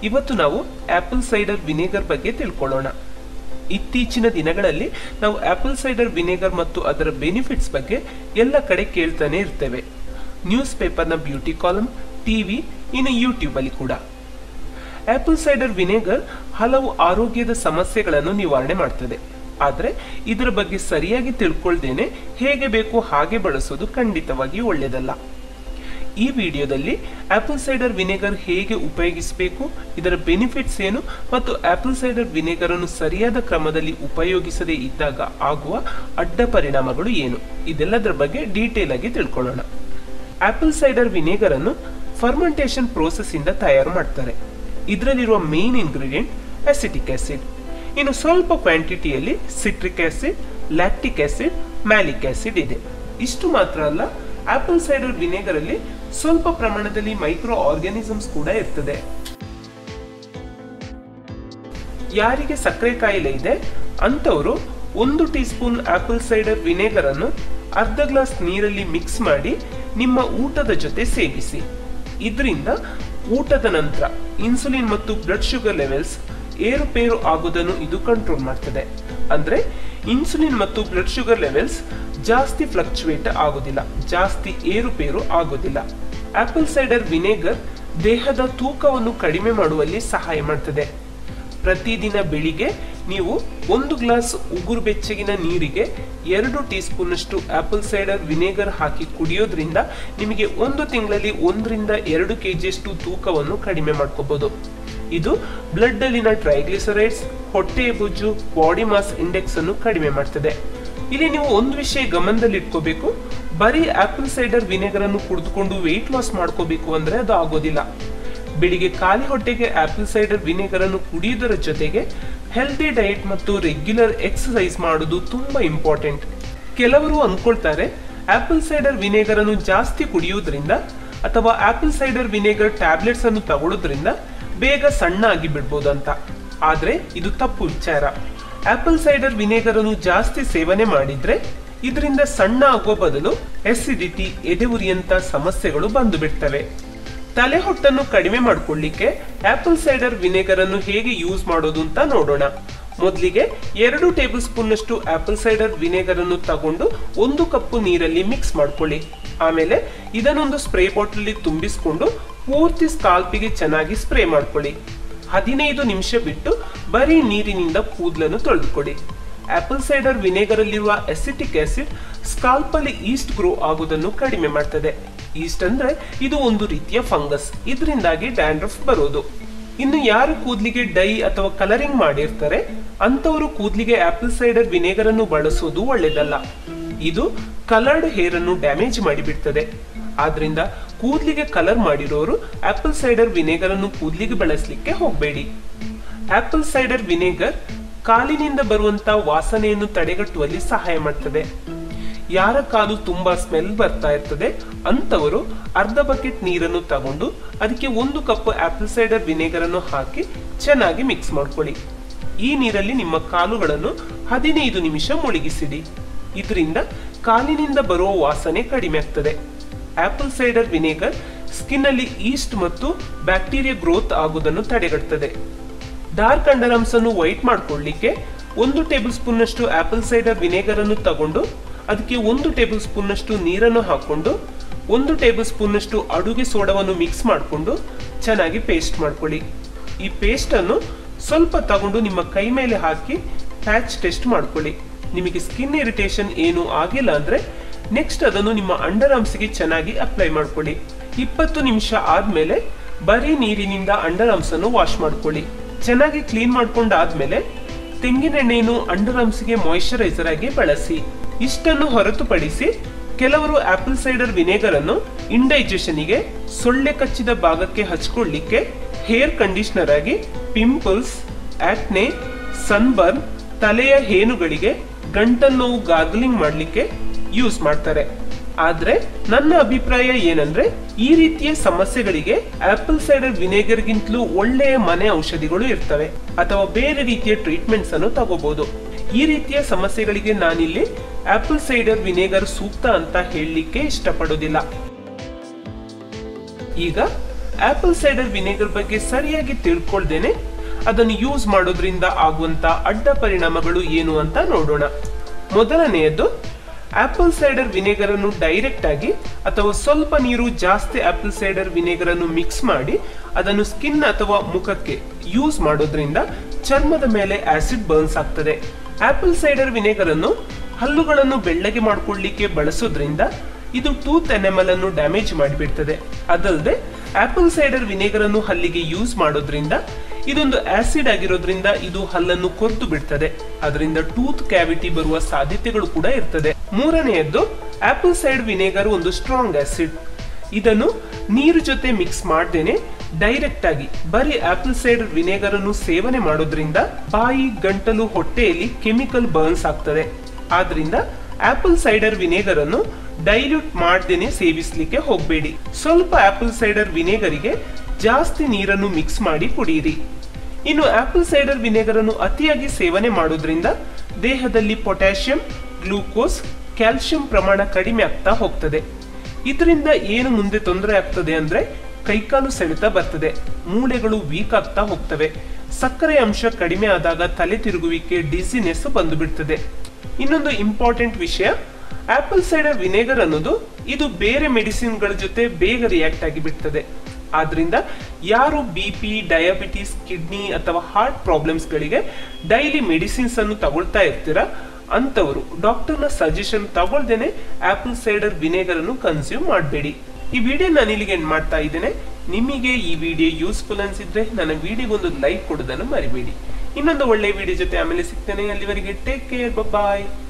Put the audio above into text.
ಇವತ್ತು ನಾವು apple cider vinegar ಬಗ್ಗೆ ತಿಳ್ಕೊಳ್ಳೋಣ ಇತ್ತೀಚಿನ ದಿನಗಳಲ್ಲಿ ನಾವು ಆಪಲ್ ಸೈಡರ್ ವಿನೆಗರ್ ಮತ್ತು ಅದರ ಬೆನಿಫಿಟ್ಸ್ ಬಗ್ಗೆ ಎಲ್ಲ ಕಡೆ ಕೇಳ್ತಾನೆ ಇರ್ತೇವೆ ನ್ಯೂಸ್ ಪೇಪರ್ನ ಬ್ಯೂಟಿ ಕಾಲಮ್ ಟಿವಿ ಇನ್ನು ಯೂಟ್ಯೂಬ್ ಅಲ್ಲಿ ಕೂಡ ಆಪಲ್ ಸೈಡರ್ ವಿನೆಗರ್ ಹಲವು ಆರೋಗ್ಯದ ಸಮಸ್ಯೆಗಳನ್ನು ನಿವಾರಣೆ ಮಾಡ್ತದೆ ಆದರೆ ಇದರ ಬಗ್ಗೆ ಸರಿಯಾಗಿ ತಿಳ್ಕೊಳ್ದೇನೆ ಹೇಗೆ ಬೇಕು ಹಾಗೆ ಬಳಸೋದು ಖಂಡಿತವಾಗಿ ಒಳ್ಳೆಯದಲ್ಲ ಈ ವಿಡಿಯೋದಲ್ಲಿ ಆಪಲ್ ಸೈಡರ್ ವಿನೆಗರ್ ಹೇಗೆ ಉಪಯೋಗಿಸಬೇಕು ಇದರ ಬೆನಿಫಿಟ್ಸ್ ಏನು ಮತ್ತು ಆಪಲ್ ಸೈಡರ್ ವಿನೆಗರ್ ಅನ್ನು ಸರಿಯಾದ ಕ್ರಮದಲ್ಲಿ ಉಪಯೋಗಿಸದೇ ಇದ್ದಾಗ ಆಗುವ ಅಡ್ಡ ಪರಿಣಾಮಗಳು ಏನು ಇದೆಲ್ಲದರ ಬಗ್ಗೆ ಡೀಟೇಲ್ ಆಗಿ ತಿಳ್ಕೊಳ್ಳೋಣ ಆಪಲ್ ಸೈಡರ್ ವಿನೆಗರ್ ಅನ್ನು ಫರ್ಮೆಂಟೇಷನ್ ಪ್ರೋಸೆಸ್ ಇಂದ ತಯಾರು ಮಾಡ್ತಾರೆ ಇದರಲ್ಲಿರುವ ಮೇನ್ ಇಂಗ್ರೀಡಿಯೆಂಟ್ ಅಸಿಟಿಕ್ ಆಸಿಡ್ ಇನ್ನು ಸ್ವಲ್ಪ ಕ್ವಾಂಟಿಟಿಯಲ್ಲಿ citric acid lactic acid malic acid ಇದೆ ಇಷ್ಟು ಮಾತ್ರ ಅಲ್ಲ ಆಪಲ್ ಸೈಡರ್ ವಿನೆಗರ್ ಅಲ್ಲಿ ಸ್ವಲ್ಪ ಪ್ರಮಾಣದಲ್ಲಿ ಮೈಕ್ರೋ ಆರ್ಗ್ಯಾನಿಸಮ್ಸ್ ಕೂಡ ಇರ್ತದೆ ಯಾರಿಗೆ ಸಕ್ಕರೆ ಕಾಯಿಲೆ ಇದೆ ಅಂತವರು ಒಂದು teaspoon apple cider vinegar ಅನ್ನು ಅರ್ಧ ಗ್ಲಾಸ್ ನೀರಲ್ಲಿ ಮಿಕ್ಸ್ ಮಾಡಿ ನಿಮ್ಮ ಊಟದ ಜೊತೆ ಸೇವಿಸಿ ಇದರಿಂದ ಊಟದ ನಂತರ ಇನ್ಸುಲಿನ್ ಮತ್ತು ಬ್ಲಡ್ ಶುಗರ್ ಲೆವೆಲ್ಸ್ ಏರುಪೇರು ಆಗೋದನ್ನು ಇದು ಕಂಟ್ರೋಲ್ ಮಾಡ್ತದೆ ಅಂದ್ರೆ ಇನ್ಸುಲಿನ್ ಮತ್ತು ಬ್ಲಡ್ ಶುಗರ್ ಲೆವೆಲ್ಸ್ ಜಾಸ್ತಿ ಫ್ಲಕ್ಚುಯೇಟ್ ಆಗೋದಿಲ್ಲ ಜಾಸ್ತಿ ಏರುಪೇರು ಆಗೋದಿಲ್ಲ ಆಪಲ್ ಸೈಡರ್ ವಿನೆಗರ್ ದೇಹದ ತೂಕವನ್ನು ಕಡಿಮೆ ಮಾಡುವಲ್ಲಿ ಸಹಾಯ ಮಾಡ್ತದೆ ಪ್ರತಿದಿನ ಬೆಳಿಗ್ಗೆ ನೀವು ಒಂದು ಗ್ಲಾಸ್ ಉಗುರು ಬೆಚ್ಚಗಿನ ನೀರಿಗೆ ಎರಡು ಟೀ ಸ್ಪೂನಷ್ಟು ಆಪಲ್ ಸೈಡರ್ ವಿನೆಗರ್ ಹಾಕಿ ಕುಡಿಯೋದ್ರಿಂದ ನಿಮಗೆ ಒಂದು ತಿಂಗಳಲ್ಲಿ ಒಂದರಿಂದ ಎರಡು ಕೆಜಿಯಷ್ಟು ತೂಕವನ್ನು ಕಡಿಮೆ ಮಾಡ್ಕೋಬಹುದು ಇದು ಬ್ಲಡ್ ಅಲ್ಲಿನ ಟ್ರೈಗ್ಲಿಸರೈಡ್ಸ್ ಹೊಟ್ಟೆ ಬೊಜ್ಜು ಬಾಡಿ ಮಾಸ್ ಇಂಡೆಕ್ಸ್ ಅನ್ನು ಕಡಿಮೆ ಮಾಡ್ತದೆ ಇಲ್ಲಿ ನೀವು ಒಂದು ವಿಷಯ ಗಮನದಲ್ಲಿ ಇಟ್ಕೋಬೇಕು ಬರೀ ಆಪಲ್ ಸೈಡರ್ ವಿನೆಗರ್ ಅನ್ನು ಕುಡಿದುಕೊಂಡು ವೆಯ್ಟ್ ಲಾಸ್ ಮಾಡ್ಕೋಬೇಕು ಅಂದ್ರೆ ಅದು ಆಗೋದಿಲ್ಲ ಬೆಳಿಗ್ಗೆ ಖಾಲಿ ಹೊಟ್ಟೆಗೆ ಆಪಲ್ ಸೈಡರ್ ವಿನೆಗರ್ ಅನ್ನು ಕುಡಿಯುವುದರ ಜೊತೆಗೆ ಹೆಲ್ದಿ ಡಯಟ್ ಮತ್ತು ರೆಗ್ಯುಲರ್ ಎಕ್ಸಸೈಸ್ ಮಾಡೋದು ತುಂಬಾ ಇಂಪಾರ್ಟೆಂಟ್ ಕೆಲವರು ಅನ್ಕೊಳ್ತಾರೆ ಆಪಲ್ ಸೈಡರ್ ವಿನೆಗರ್ ಅನ್ನು ಜಾಸ್ತಿ ಕುಡಿಯುವುದರಿಂದ ಅಥವಾ ಆಪಲ್ ಸೈಡರ್ ವಿನೆಗರ್ ಟ್ಯಾಬ್ಲೆಟ್ಸ್ ಅನ್ನು ತಗೊಳ್ಳೋದ್ರಿಂದ ಬೇಗ ಸಣ್ಣ ಆಗಿ ಬಿಡ್ಬೋದು ಅಂತ ಆದ್ರೆ ಇದು ತಪ್ಪು ವಿಚಾರ ಆಪಲ್ ಸೈಡರ್ ವಿನೆಗರ್ ಅನ್ನು ಜಾಸ್ತಿ ಸೇವನೆ ಮಾಡಿದ್ರೆ ಇದರಿಂದ ಸಣ್ಣ ಆಗುವ ಬದಲು ಎಸಿಡಿಟಿ ಎದೆಉರಿಯಂತ ಸಮಸ್ಯೆಗಳು ಬಂದು ಬಿಡ್ತವೆ ತಲೆ ಹೊಟ್ಟನ್ನು ಕಡಿಮೆ ಮಾಡ್ಕೊಳ್ಳಿಕ್ಕೆ ಆಪಲ್ ಸೈಡರ್ ವಿನೆಗರ್ ಅನ್ನು ಹೇಗೆ ಯೂಸ್ ಮಾಡೋದು ಅಂತ ನೋಡೋಣ ಮೊದಲಿಗೆ ಎರಡು ಟೇಬಲ್ ಸ್ಪೂನ್ ಅಷ್ಟು ಆಪಲ್ ಸೈಡರ್ ವಿನೆಗರ್ ಅನ್ನು ತಗೊಂಡು ಒಂದು ಕಪ್ಪು ನೀರಲ್ಲಿ ಮಿಕ್ಸ್ ಮಾಡ್ಕೊಳ್ಳಿ ಆಮೇಲೆ ಇದನ್ನೊಂದು ಸ್ಪ್ರೇ ಬಾಟಲ್ ತುಂಬಿಸ್ಕೊಂಡು ಪೂರ್ತಿ ಸ್ಕಾಲ್ಪಿಗೆ ಚೆನ್ನಾಗಿ ಸ್ಪ್ರೇ ಮಾಡ್ಕೊಳ್ಳಿ ಹದಿನೈದು ನಿಮಿಷ ಬಿಟ್ಟು ಬರೀ ನೀರಿನಿಂದ ಕೂದಲನ್ನು ತೊಳೆದುಕೊಡಿ ಆಪಲ್ ಸೈಡರ್ ವಿನೆಗರ್ ಅಲ್ಲಿರುವ ಅಸಿಟಿಕ್ ಆಸಿಡ್ ಸ್ಕಾಲ್ಪ್ ಅಲ್ಲಿ ಈಸ್ಟ್ ಗ್ರೋ ಆಗುವುದನ್ನು ಕಡಿಮೆ ಮಾಡ್ತದೆ ಈಸ್ಟ್ ಅಂದ್ರೆ ಇದು ಒಂದು ರೀತಿಯ ಫಂಗಸ್ ಇದರಿಂದಾಗಿ ಡ್ಯಾಂಡ್ರಫ್ ಬರೋದು ಇನ್ನು ಯಾರು ಕೂದಲಿಗೆ ಡೈ ಅಥವಾ ಕಲರಿಂಗ್ ಮಾಡಿರ್ತಾರೆ ಅಂತವರು ಕೂದಲಿಗೆ ಆಪಲ್ ಸೈಡರ್ ವಿನೆಗರ್ ಅನ್ನು ಬಳಸೋದು ಒಳ್ಳೆಯದಲ್ಲ ಇದು ಕಲರ್ಡ್ ಹೇರ್ ಅನ್ನು ಡ್ಯಾಮೇಜ್ ಮಾಡಿಬಿಡ್ತದೆ ಆದ್ರಿಂದ ಕೂದಲಿಗೆ ಕಲರ್ ಮಾಡಿರೋರು ಆಪಲ್ ಸೈಡರ್ ವಿನೆಗರ್ ಅನ್ನು ಕೂದಲಿಗೆ ಬಳಸಲಿಕ್ಕೆ ಹೋಗಬೇಡಿ ಆಪಲ್ ಸೈಡರ್ ವಿನೆಗರ್ ಕಾಲಿನಿಂದ ಬರುವಂತ ವಾಸನೆಯನ್ನು ತಡೆಗಟ್ಟುವಲ್ಲಿ ಸಹಾಯ ಮಾಡ್ತದೆ ಯಾರ ಕಾಲು ತುಂಬಾ ಸ್ಮೆಲ್ ಬರ್ತಾ ಇರ್ತದೆ ಅಂತವರು ಅರ್ಧ ಬಕೆಟ್ ನೀರನ್ನು ತಗೊಂಡು ಅದಕ್ಕೆ ಒಂದು ಕಪ್ ಆಪಲ್ ಸೈಡರ್ ವಿನೆಗರ್ ಅನ್ನು ಹಾಕಿ ಚೆನ್ನಾಗಿ ಮಿಕ್ಸ್ ಮಾಡ್ಕೊಳ್ಳಿ ಈ ನೀರಲ್ಲಿ ನಿಮ್ಮ ಕಾಲುಗಳನ್ನು ಹದಿನೈದು ನಿಮಿಷ ಮುಳುಗಿಸಿಡಿ ಇದರಿಂದ ಕಾಲಿನಿಂದ ಬರುವ ವಾಸನೆ ಕಡಿಮೆ ಆಗ್ತದೆ ಆಪಲ್ ಸೈಡರ್ ವಿನೆಗರ್ ಸ್ಕಿನ್ ಅಲ್ಲಿ ಈಸ್ಟ್ ಮತ್ತು ಬ್ಯಾಕ್ಟೀರಿಯಾ ಗ್ರೋತ್ ಆಗುವುದನ್ನು ತಡೆಗಟ್ಟುತ್ತದೆ ಡಾರ್ಕ್ ಅಂಡರ್ಆರ್ಮ್ಸ್ ಅನ್ನು ವೈಟ್ ಮಾಡ್ಕೊಳ್ಳಿಕ್ಕೆ ಒಂದು ಟೇಬಲ್ ಸ್ಪೂನ್ ಅಷ್ಟು ಆಪಲ್ ಸೈಡರ್ ವಿನೆಗರ್ ಅನ್ನು ತಗೊಂಡು ಅದಕ್ಕೆ ಒಂದು ಟೇಬಲ್ ಸ್ಪೂನ್ ಅಷ್ಟು ನೀರನ್ನು ಹಾಕೊಂಡು ಒಂದು ಟೇಬಲ್ ಸ್ಪೂನ್ ಅಷ್ಟು ಅಡುಗೆ ಸೋಡವನ್ನು ಮಿಕ್ಸ್ ಮಾಡಿಕೊಂಡು ಚೆನ್ನಾಗಿ ಪೇಸ್ಟ್ ಮಾಡ್ಕೊಳ್ಳಿ ಈ ಪೇಸ್ಟ್ ಅನ್ನು ಸ್ವಲ್ಪ ತಗೊಂಡು ನಿಮ್ಮ ಕೈ ಮೇಲೆ ಹಾಕಿ ಪ್ಯಾಚ್ ಟೆಸ್ಟ್ ಮಾಡ್ಕೊಳ್ಳಿ ನಿಮಗೆ ಸ್ಕಿನ್ ಇರಿಟೇಷನ್ ಏನು ಆಗಿಲ್ಲ ಅಂದ್ರೆ ನೆಕ್ಸ್ಟ್ ಅದನ್ನು ನಿಮ್ಮ ಅಂಡರ್ ಆರ್ಮ್ಸ್ಗೆ ಚೆನ್ನಾಗಿ ಅಪ್ಲೈ ಮಾಡ್ಕೊಳ್ಳಿ ಇಪ್ಪತ್ತು ನಿಮಿಷ ಆದ್ಮೇಲೆ ಬರೀ ನೀರಿನಿಂದ ಅಂಡರ್ ಆರ್ಮ್ಸ್ ಅನ್ನು ವಾಶ್ ಮಾಡ್ಕೊಳ್ಳಿ ಚೆನ್ನಾಗಿ ಕ್ಲೀನ್ ಮಾಡ್ಕೊಂಡಾದ್ಮೇಲೆ ತೆಂಗಿನೆಣ್ಣೆಯನ್ನು ಅಂಡರ್ ಆರ್ಮ್ಸ್ಗೆ ಮಾಯಿಶ್ಚರೈಸರ್ ಆಗಿ ಬಳಸಿ ಇಷ್ಟನ್ನು ಹೊರತುಪಡಿಸಿ ಕೆಲವರು ಆಪಲ್ ಸೈಡರ್ ವಿನೆಗರ್ ಅನ್ನು ಇಂಡೈಜೆಷನ್ಗೆ ಸೊಳ್ಳೆ ಕಚ್ಚಿದ ಭಾಗಕ್ಕೆ ಹಚ್ಕೊಳ್ಳಿಕ್ಕೆ ಹೇರ್ ಕಂಡೀಷನರ್ ಆಗಿ ಪಿಂಪಲ್ಸ್ ಆಕ್ನೆ ಸನ್ಬರ್ನ್ ತಲೆಯ ಹೇನುಗಳಿಗೆ ಗಂಟಲ್ ನೋವು ಗಾರ್ಗಲಿಂಗ್ ಮಾಡಲಿಕ್ಕೆ ಯೂಸ್ ಮಾಡ್ತಾರೆ ಆದ್ರೆ ನನ್ನ ಅಭಿಪ್ರಾಯ ಏನಂದ್ರೆ ಈ ರೀತಿಯ ಸಮಸ್ಯೆಗಳಿಗೆ ಆಪಲ್ ಸೈಡರ್ ವಿನೆಗರ್ಗಿಂತಲೂ ಒಳ್ಳೆಯ ಮನೆ ಔಷಧಿಗಳು ಇರ್ತವೆ ಅಥವಾ ಬೇರೆ ರೀತಿಯ ಟ್ರೀಟ್ಮೆಂಟ್ಸ್ ಅನ್ನು ತಗೋಬಹುದು ಈ ರೀತಿಯ ಸಮಸ್ಯೆಗಳಿಗೆ ನಾನಿಲ್ಲಿ ಆಪಲ್ ಸೈಡರ್ ವಿನೆಗರ್ ಸೂಕ್ತ ಅಂತ ಹೇಳಲಿಕ್ಕೆ ಇಷ್ಟಪಡೋದಿಲ್ಲ ಈಗ ಆಪಲ್ ಸೈಡರ್ ವಿನೆಗರ್ ಬಗ್ಗೆ ಸರಿಯಾಗಿ ತಿಳ್ಕೊಳ್ದೇನೆ ಅದನ್ನು ಯೂಸ್ ಮಾಡೋದ್ರಿಂದ ಆಗುವಂತ ಅಡ್ಡ ಪರಿಣಾಮಗಳು ಏನು ಅಂತ ನೋಡೋಣ ಮೊದಲನೆಯದು ಆಪಲ್ ಸೈಡರ್ ವಿನೆಗರ್ ಅನ್ನು ಡೈರೆಕ್ಟ್ ಆಗಿ ಅಥವಾ ಸ್ವಲ್ಪ ನೀರು ಜಾಸ್ತಿ ಆಪಲ್ ಸೈಡರ್ ವಿನೆಗರ್ ಅನ್ನು ಮಿಕ್ಸ್ ಮಾಡಿ ಅದನ್ನು ಸ್ಕಿನ್ ಅಥವಾ ಮುಖಕ್ಕೆ ಯೂಸ್ ಮಾಡೋದ್ರಿಂದ ಚರ್ಮದ ಮೇಲೆ ಆಸಿಡ್ ಬರ್ನ್ಸ್ ಆಗ್ತದೆ ಆಪಲ್ ಸೈಡರ್ ವಿನೆಗರ್ ಅನ್ನು ಹಲ್ಲುಗಳನ್ನು ಬೆಳ್ಳಗೆ ಮಾಡ್ಕೊಳ್ಳಿಕ್ಕೆ ಬಳಸೋದ್ರಿಂದ ಇದು ಟೂತ್ ಎನೆಮಲ್ ಅನ್ನು ಡ್ಯಾಮೇಜ್ ಮಾಡಿಬಿಡ್ತದೆ ಅದಲ್ಲದೆ ಆಪಲ್ ಸೈಡರ್ ವಿನೆಗರ್ ಅನ್ನು ಹಲ್ಲಿಗೆ ಯೂಸ್ ಮಾಡೋದ್ರಿಂದ ಇದೊಂದು ಆಸಿಡ್ ಆಗಿರೋದ್ರಿಂದ ಇದು ಹಲ್ಲನ್ನು ಕೊರ್ದು ಬಿಡ್ತದೆ ಅದರಿಂದ ಟೂತ್ ಕ್ಯಾವಿಟಿ ಬರುವ ಸಾಧ್ಯತೆಗಳು ಕೂಡ ಇರ್ತದೆ ಮೂರನೆಯದ್ದು ಆಪಲ್ ಸೈಡ್ ವಿನೆಗರ್ ಒಂದು ಸ್ಟ್ರಾಂಗ್ ಆಸಿಡ್ ಇದನ್ನು ನೀರು ಜೊತೆ ಮಿಕ್ಸ್ ಮಾಡ್ದೇನೆ ಡೈರೆಕ್ಟ್ ಆಗಿ ಬರೀ ಆಪಲ್ ಸೈಡರ್ ವಿನೆಗರ್ ಅನ್ನು ಸೇವನೆ ಮಾಡೋದ್ರಿಂದ ಬಾಯಿ ಗಂಟಲು ಹೊಟ್ಟೆಯಲ್ಲಿ ಕೆಮಿಕಲ್ ಬರ್ನ್ಸ್ ಆಗ್ತದೆ ಆದ್ರಿಂದ ಆಪಲ್ ಸೈಡರ್ ವಿನೆಗರ್ ಅನ್ನು ಡೈಲ್ಯೂಟ್ ಮಾಡ್ದೇನೆ ಸೇವಿಸ್ಲಿಕ್ಕೆ ಹೋಗಬೇಡಿ ಸ್ವಲ್ಪ ಆಪಲ್ ಸೈಡರ್ ವಿನೆಗರಿಗೆ ಜಾಸ್ತಿ ನೀರನ್ನು ಮಿಕ್ಸ್ ಮಾಡಿ ಕುಡಿಯಿರಿ ಇನ್ನು ಆಪಲ್ ಸೈಡರ್ ವಿನೆಗರ್ ಅನ್ನು ಅತಿಯಾಗಿ ಸೇವನೆ ಮಾಡೋದ್ರಿಂದ ದೇಹದಲ್ಲಿ ಪೊಟ್ಯಾಷಿಯಂ ಗ್ಲೂಕೋಸ್ ಕ್ಯಾಲ್ಸಿಯಂ ಪ್ರಮಾಣ ಕಡಿಮೆ ಆಗ್ತಾ ಹೋಗ್ತದೆ ಇದರಿಂದ ಏನು ಮುಂದೆ ತೊಂದರೆ ಆಗ್ತದೆ ಅಂದ್ರೆ ಕೈಕಾಲು ಸೆಳೆತ ಬರ್ತದೆ ಮೂಳೆಗಳು ವೀಕ್ ಆಗ್ತಾ ಹೋಗ್ತವೆ ಸಕ್ಕರೆ ಅಂಶ ಕಡಿಮೆ ಆದಾಗ ತಲೆ ತಿರುಗುವಿಕೆ ಡಿಸಿನೆಸ್ ಬಂದು ಬಿಡ್ತದೆ ಇನ್ನೊಂದು ಇಂಪಾರ್ಟೆಂಟ್ ವಿಷಯ ಆಪಲ್ ಸೈಡರ್ ವಿನೆಗರ್ ಅನ್ನೋದು ಇದು ಬೇರೆ ಮೆಡಿಸಿನ್ಗಳ ಜೊತೆ ಬೇಗ ರಿಯಾಕ್ಟ್ ಆಗಿ ಬಿಡ್ತದೆ ಆದ್ರಿಂದ ಯಾರು ಬಿ ಪಿ ಡಯಾಬಿಟಿಸ್ ಕಿಡ್ನಿ ಅಥವಾ ಹಾರ್ಟ್ ಪ್ರಾಬ್ಲಮ್ಸ್ ಗಳಿಗೆ ಡೈಲಿ ಮೆಡಿಸಿನ್ಸ್ ಅನ್ನು ತಗೊಳ್ತಾ ಇರ್ತೀರಾ ಅಂತವರು ಡಾಕ್ಟರ್ನ ಸಜೆಷನ್ ತಗೊಳ್ದೇನೆ ಆಪಲ್ ಸೈಡರ್ ವಿನೆಗರ್ ಅನ್ನು ಕನ್ಸ್ಯೂಮ್ ಮಾಡಬೇಡಿ ಈ ವಿಡಿಯೋ ನಾನು ಇಲ್ಲಿಗೆ ಎಂಡ್ ಮಾಡ್ತಾ ಇದ್ದೇನೆ ನಿಮಗೆ ಈ ವಿಡಿಯೋ ಯೂಸ್ಫುಲ್ ಅನ್ಸಿದ್ರೆ ನನ್ನ ವಿಡಿಯೋಗೊಂದು ಲೈಕ್ ಕೊಡೋದನ್ನು ಮರಿಬೇಡಿ ಇನ್ನೊಂದು ಒಳ್ಳೆ ವಿಡಿಯೋ ಜೊತೆ ಆಮೇಲೆ ಸಿಗ್ತೇನೆ ಅಲ್ಲಿವರೆಗೆ ಟೇಕ್ ಕೇರ್ ಬಾಯ್